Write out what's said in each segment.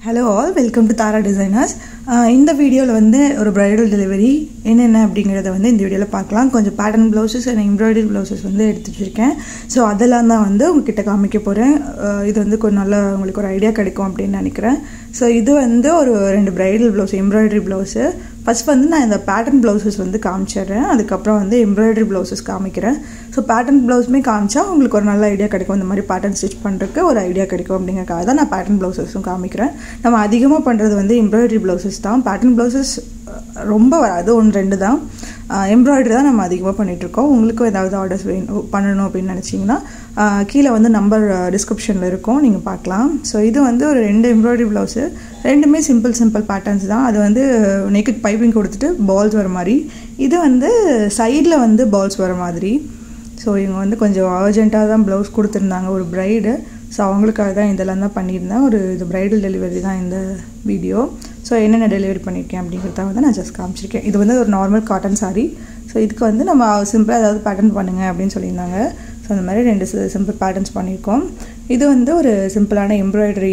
hello all welcome to Tara designers இந்த வீடியோவில் வந்து ஒரு ப்ரைடல் டெலிவரி என்னென்ன அப்படிங்கிறத வந்து இந்த வீடியோவில் பார்க்கலாம் கொஞ்சம் pattern blouses and embroidery blouses வந்து எடுத்துகிட்டு இருக்கேன் ஸோ அதெல்லாம் தான் வந்து உங்ககிட்ட காமிக்க போகிறேன் இது வந்து கொஞ்சம் நல்ல உங்களுக்கு ஒரு ஐடியா கிடைக்கும் அப்படின்னு நினைக்கிறேன் ஸோ இது வந்து ஒரு ரெண்டு bridal blouse embroidery blouse first வந்து நான் இந்த பேட்டர்ன் ப்ளவுசஸ் வந்து காமிச்சிடுறேன் அதுக்கப்புறம் வந்து எம்ப்ராய்டரி ப்ளவுசஸ் காமிக்கிறேன் ஸோ பேட்டர்ன் ப்ளவுஸுமே காமிச்சா உங்களுக்கு ஒரு நல்ல ஐடியா கிடைக்கும் இந்த மாதிரி பேட்டர்ன் ஸ்டிச் பண்ணுறதுக்கு ஒரு ஐடியா கிடைக்கும் அப்படிங்கிறக்காக தான் நான் பேட்டர்ன் ப்ளவுசஸும் காமிக்கிறேன் நம்ம அதிகமாக பண்ணுறது வந்து எம்ப்ராய்டரி ப்ளவுசஸ் தான் பேட்டர்ன் ப்ளவுசஸ் ரொம்ப வராது ஒன்று ரெண்டு தான் எம்ப்ராய்டரி தான் நம்ம அதிகமாக பண்ணிகிட்ருக்கோம் உங்களுக்கும் ஏதாவது ஆர்டர்ஸ் வேணும் பண்ணணும் அப்படின்னு நினச்சிங்கன்னா கீழே வந்து நம்பர் டிஸ்கிரிப்ஷனில் இருக்கும் நீங்கள் பார்க்கலாம் ஸோ இது வந்து ஒரு ரெண்டு எம்ப்ராய்டரி ப்ளவுஸு ரெண்டுமே சிம்பிள் சிம்பிள் பேட்டர்ன்ஸ் தான் அது வந்து நெக்கட் பைப்பிங் கொடுத்துட்டு பால்ஸ் வர மாதிரி இது வந்து சைடில் வந்து பால்ஸ் வர மாதிரி ஸோ இவங்க வந்து கொஞ்சம் அர்ஜென்ட்டாக தான் ப்ளவுஸ் கொடுத்துருந்தாங்க ஒரு ப்ரைடு ஸோ அவங்களுக்காக தான் இதெல்லாம் தான் பண்ணியிருந்தேன் ஒரு இது ப்ரைடல் டெலிவரி தான் இந்த வீடியோ ஸோ என்னென்ன டெலிவரி பண்ணியிருக்கேன் அப்படிங்கிறத வந்து நான் ஜஸ்ட் காமிச்சிருக்கேன் இது வந்து ஒரு நார்மல் காட்டன் சாரீ ஸோ இதுக்கு வந்து நம்ம சிம்பிளாக ஏதாவது பேட்டர்ன் பண்ணுங்கள் அப்படின்னு சொல்லியிருந்தாங்க ஸோ அந்த மாதிரி ரெண்டு சிம்பிள் பேட்டர்ன்ஸ் பண்ணியிருக்கோம் இது வந்து ஒரு சிம்பிளான எம்ப்ராய்டரி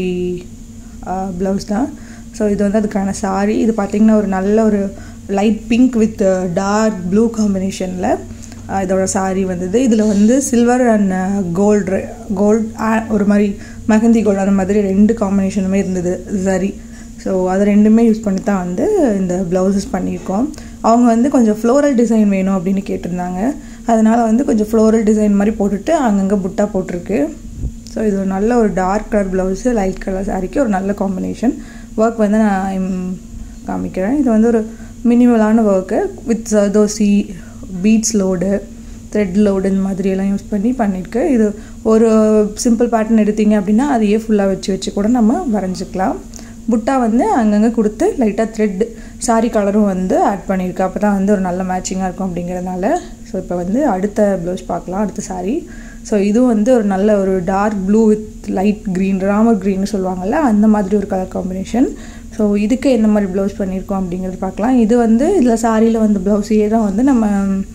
ப்ளவுஸ் தான் ஸோ இது வந்து அதுக்கான சாரீ இது பார்த்திங்கன்னா ஒரு நல்ல ஒரு light pink with dark blue காம்பினேஷனில் இதோட சாரீ வந்தது இதில் வந்து சில்வர் அண்ட் கோல்டு கோல்ட் ஒரு மாதிரி மெஹந்தி கோல்டு அந்த மாதிரி ரெண்டு காம்பினேஷனுமே இருந்தது சரி ஸோ அது ரெண்டுமே யூஸ் பண்ணி தான் வந்து இந்த ப்ளவுசஸ் பண்ணியிருக்கோம் அவங்க வந்து கொஞ்சம் ஃப்ளோரல் டிசைன் வேணும் அப்படின்னு கேட்டிருந்தாங்க அதனால் வந்து கொஞ்சம் ஃப்ளோரல் டிசைன் மாதிரி போட்டுட்டு அங்கங்கே புட்டா போட்டிருக்கு ஸோ இது ஒரு நல்ல ஒரு dark colour blouse light colour சாரிக்கு ஒரு நல்ல காம்பினேஷன் ஒர்க் வந்து நான் காமிக்கிறேன் இது வந்து ஒரு மினிமலான work with zardosi beads load thread load இந்த மாதிரியெல்லாம் யூஸ் பண்ணி பண்ணியிருக்கு இது ஒரு சிம்பிள் பேட்டர்ன் எடுத்தீங்க அப்படின்னா அதையே ஃபுல்லாக வச்சு வச்சு கூட நம்ம வரைஞ்சிக்கலாம் புட்டா வந்து அங்கங்கே கொடுத்து லைட்டாக த்ரெட் சாரீ கலரும் வந்து ஆட் பண்ணியிருக்கு அப்போ தான் வந்து ஒரு நல்ல மேட்சிங்காக இருக்கும் அப்படிங்கிறதுனால ஸோ இப்போ வந்து அடுத்த ப்ளவுஸ் பார்க்கலாம் அடுத்த சாரீ ஸோ இதுவும் வந்து ஒரு நல்ல ஒரு dark blue with light green Ramar க்ரீன்னு சொல்லுவாங்கள்ல அந்த மாதிரி ஒரு கலர் காம்பினேஷன் ஸோ இதுக்கு என்ன மாதிரி ப்ளவுஸ் பண்ணியிருக்கோம் அப்படிங்கிறது பார்க்கலாம் இது வந்து இதில் சாரியில் வந்து ப்ளவுஸையே தான் வந்து நம்ம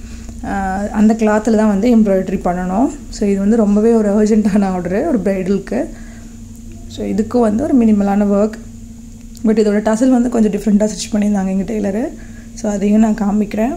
அந்த கிளாத்தில் தான் வந்து எம்ப்ராய்டரி பண்ணணும் ஸோ இது வந்து ரொம்பவே ஒரு அர்ஜென்ட்டான ஆர்டரு ஒரு ப்ரைடலுக்கு ஸோ இதுக்கும் வந்து ஒரு மினிமலான ஒர்க் பட் இதோட டசல் வந்து கொஞ்சம் டிஃப்ரெண்ட்டாக ஸ்டிச் பண்ணியிருந்தாங்க எங்கள் டெய்லரு ஸோ அதையும் நான் காமிக்கிறேன்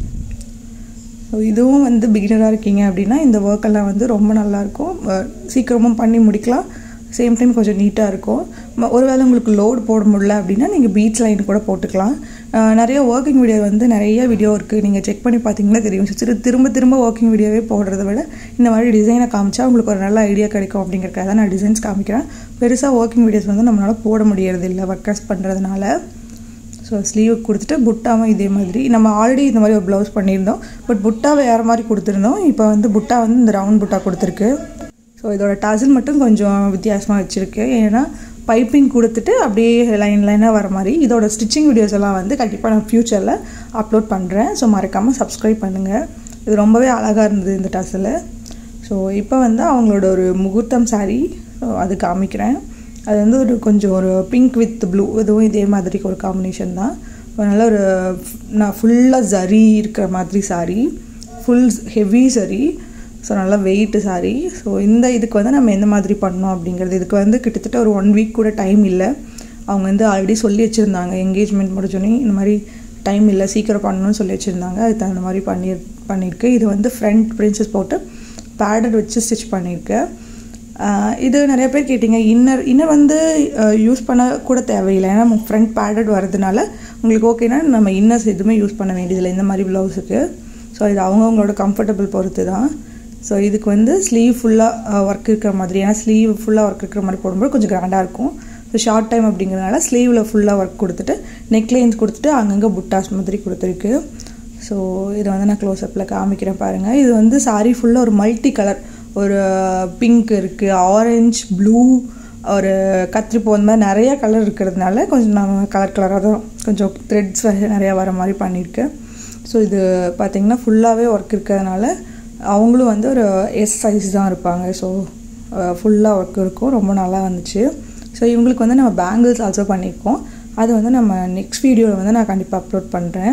ஸோ இதுவும் வந்து பிகினராக இருக்கீங்க அப்படின்னா இந்த ஒர்க்கெல்லாம் வந்து ரொம்ப நல்லாயிருக்கும் சீக்கிரமும் பண்ணி முடிக்கலாம் சேம் டைம் கொஞ்சம் நீட்டாக இருக்கும் ஒருவேளை உங்களுக்கு லோடு போட முடியல அப்படின்னா நீங்கள் பீச் லைன் கூட போட்டுக்கலாம் நிறைய ஒர்க்கிங் வீடியோ வந்து நிறைய வீடியோ இருக்குது நீங்கள் செக் பண்ணி பார்த்தீங்கன்னா தெரியும் சிறு திரும்ப திரும்ப ஒர்க்கிங் வீடியோவே போடுறத விட இந்த மாதிரி டிசைனை காமிச்சா உங்களுக்கு ஒரு நல்ல ஐடியா கிடைக்கும் அப்படிங்கிறக்காக தான் நான் டிசைன்ஸ் காமிக்கிறேன் பெருசாக ஒர்க்கிங் வீடியோஸ் வந்து நம்மளால் போட முடியறது இல்லை ஒர்க்கர்ஸ் பண்ணுறதுனால ஸோ ஸ்லீவ் கொடுத்துட்டு புட்டாவும் இதே மாதிரி நம்ம ஆல்ரெடி இந்த மாதிரி ஒரு ப்ளவுஸ் பண்ணியிருந்தோம் பட் புட்டாவை வேறு மாதிரி கொடுத்துருந்தோம் இப்போ வந்து புட்டா வந்து இந்த ரவுண்ட் புட்டா கொடுத்துருக்கு ஸோ இதோட டசில் மட்டும் கொஞ்சம் வித்தியாசமாக வச்சுருக்கு ஏன்னா பைப்பிங் கொடுத்துட்டு அப்படியே லைன் லைனாக வர மாதிரி இதோட ஸ்டிச்சிங் வீடியோஸ் எல்லாம் வந்து கண்டிப்பாக நான் ஃப்யூச்சரில் அப்லோட் பண்ணுறேன் ஸோ மறக்காமல் சப்ஸ்கிரைப் பண்ணுங்கள் இது ரொம்பவே அழகாக இருந்தது இந்த டசில் ஸோ இப்போ வந்து அவங்களோட ஒரு முகூர்த்தம் சாரீ அது காமிக்கிறேன் அது வந்து ஒரு கொஞ்சம் ஒரு பிங்க் வித் ப்ளூ இதுவும் இதே மாதிரி ஒரு காம்பினேஷன் தான் நல்ல ஒரு நான் ஃபுல்லாக ஜரி இருக்கிற மாதிரி சாரீ ஃபுல் ஹெவி சரி ஸோ நல்லா வெயிட்டு சாரி ஸோ இந்த இதுக்கு வந்து நம்ம எந்த மாதிரி பண்ணோம் அப்படிங்கிறது இதுக்கு வந்து கிட்டத்தட்ட ஒரு ஒன் வீக் கூட டைம் இல்லை அவங்க வந்து ஆல்ரெடி சொல்லி வச்சுருந்தாங்க என்கேஜ்மெண்ட் முடிச்சோன்னே இந்த மாதிரி டைம் இல்லை சீக்கிரம் பண்ணணும்னு சொல்லி வச்சுருந்தாங்க அதுக்கு தகுந்த மாதிரி பண்ணி பண்ணியிருக்கு இது வந்து ஃப்ரண்ட் பிரின்சஸ் போட்டு பேடட் வச்சு ஸ்டிச் பண்ணியிருக்கு இது நிறைய பேர் கேட்டிங்க இன்னர் இன்னர் வந்து யூஸ் பண்ண கூட தேவையில்லை ஏன்னா ஃப்ரண்ட் பேடட் வரதுனால உங்களுக்கு ஓகேனா நம்ம இன்னர்ஸ் எதுவுமே யூஸ் பண்ண வேண்டியதில்லை இந்த மாதிரி ப்ளவுஸுக்கு ஸோ இது அவங்கவுங்களோட கம்ஃபர்டபுள் பொறுத்து தான் ஸோ இதுக்கு வந்து ஸ்லீவ் ஃபுல்லாக ஒர்க் இருக்கிற மாதிரி ஏன்னா ஸ்லீவ் ஃபுல்லாக ஒர்க் இருக்கிற மாதிரி போடும்போது கொஞ்சம் கிராண்டாக இருக்கும் ஸோ ஷார்ட் டைம் அப்படிங்கிறதுனால ஸ்லீவில் ஃபுல்லாக ஒர்க் கொடுத்துட்டு நெக்லைன்ஸ் கொடுத்துட்டு அங்கங்கே புட்டாஸ் மாதிரி கொடுத்துருக்கு ஸோ இதை வந்து நான் க்ளோஸ்அப்பில் காமிக்கிறேன் பாருங்கள் இது வந்து சாரீ ஃபுல்லாக ஒரு மல்டி கலர் ஒரு பிங்க் இருக்குது ஆரஞ்ச் ப்ளூ ஒரு கத்திரிப்பூ அந்த மாதிரி நிறையா கலர் இருக்கிறதுனால கொஞ்சம் நம்ம கலர் கலராக தான் கொஞ்சம் த்ரெட்ஸ் நிறையா வர மாதிரி பண்ணியிருக்கேன் ஸோ இது பார்த்திங்கன்னா ஃபுல்லாகவே ஒர்க் இருக்கிறதுனால அவங்களும் வந்து ஒரு எஸ் சைஸ் தான் இருப்பாங்க ஸோ ஃபுல்லாக ஒர்க் இருக்கும் ரொம்ப நல்லா வந்துச்சு ஸோ இவங்களுக்கு வந்து நம்ம பேங்கிள்ஸ் ஆல்சோ பண்ணியிருக்கோம் அது வந்து நம்ம நெக்ஸ்ட் வீடியோவில் வந்து நான் கண்டிப்பாக அப்லோட் பண்ணுறேன்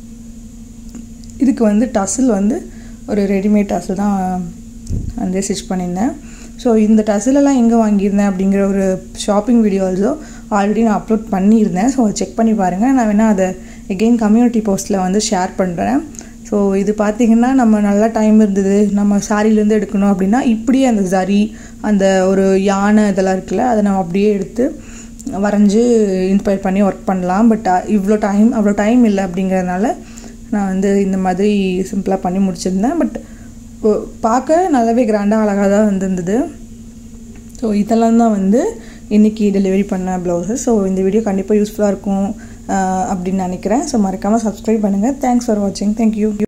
இதுக்கு வந்து டசில் வந்து ஒரு ரெடிமேட் டசில் தான் வந்து ஸ்டிச் பண்ணியிருந்தேன் ஸோ இந்த டசிலெல்லாம் எங்கே வாங்கியிருந்தேன் அப்படிங்கிற ஒரு ஷாப்பிங் வீடியோ ஆல்சோ ஆல்ரெடி நான் அப்லோட் பண்ணியிருந்தேன் ஸோ செக் பண்ணி பாருங்கள் நான் வேணால் அதை எகெயின் கம்யூனிட்டி போஸ்ட்டில் வந்து ஷேர் பண்ணுறேன் ஸோ இது பார்த்திங்கன்னா நம்ம நல்லா டைம் இருந்தது நம்ம சாரிலேருந்து எடுக்கணும் அப்படின்னா இப்படியே அந்த ஜரி அந்த ஒரு யானை இதெல்லாம் இருக்குல்ல அதை நம்ம அப்படியே எடுத்து வரைஞ்சி இன்ஸ்பயர் பண்ணி ஒர்க் பண்ணலாம் பட் இவ்வளோ டைம் அவ்வளோ டைம் இல்லை அப்படிங்கிறதுனால நான் வந்து இந்த மாதிரி சிம்பிளாக பண்ணி முடிச்சிருந்தேன் பட் பார்க்க நல்லாவே கிராண்டாக அழகாக தான் வந்துருந்தது ஸோ இதெல்லாம் தான் வந்து இன்றைக்கி டெலிவரி பண்ண ப்ளவுஸஸ் ஸோ இந்த வீடியோ கண்டிப்பாக யூஸ்ஃபுல்லாக இருக்கும் அப்படின்னு நினைக்கிறேன் ஸோ மறக்காமல் சப்ஸ்கிரைப் பண்ணுங்கள் தேங்க்ஸ் ஃபார் வாட்சிங் தேங்க்யூ